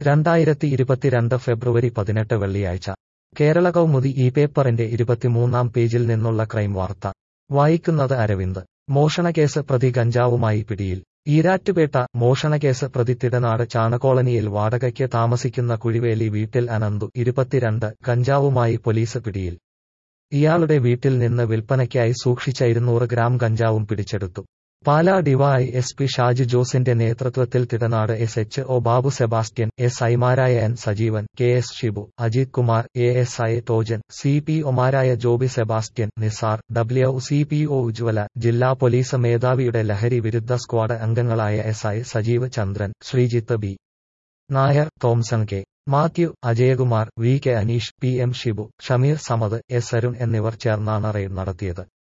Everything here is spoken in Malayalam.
രണ്ടായിരത്തി ഇരുപത്തിരണ്ട് ഫെബ്രുവരി പതിനെട്ട് വെള്ളിയാഴ്ച കേരള കൗമുദി ഈ പേപ്പറിന്റെ ഇരുപത്തിമൂന്നാം പേജിൽ നിന്നുള്ള ക്രൈം വാർത്ത വായിക്കുന്നത് അരവിന്ദ് മോഷണക്കേസ് പ്രതി ഗഞ്ചാവുമായി പിടിയിൽ ഈരാറ്റുപേട്ട മോഷണക്കേസ് പ്രതി തിടനാട് ചാണകോളനിയിൽ വാടകയ്ക്ക് താമസിക്കുന്ന കുഴിവേലി വീട്ടിൽ അനന്തു ഇരുപത്തിരണ്ട് ഗഞ്ചാവുമായി പോലീസ് പിടിയിൽ ഇയാളുടെ വീട്ടിൽ നിന്ന് വിൽപ്പനയ്ക്കായി സൂക്ഷിച്ച ഇരുന്നൂറ് ഗ്രാം ഗഞ്ചാവും പിടിച്ചെടുത്തു Pala D Y S P Shaji ജോസിന്റെ നേതൃത്വത്തിൽ Thidanad S H O Babu Sebastian S ഐമാരായ N Sajeevan K S Shibu Ajith Kumar A S I Tojan C P ഒമാരായ Joby Sebastian Nisar W C P O Ujwala ജില്ലാ പോലീസ് മേധാവിയുടെ ലഹരി വിരുദ്ധ സ്ക്വാഡ് അംഗങ്ങളായ S I Sajeev Chandran Sreejith B Nair Thomson K Mathew Ajayakumar V K Aneesh P M Shibu Shameer Samad S Arun എന്നിവർ ചേർന്നാണ് റെയ്ഡ് നടത്തിയത്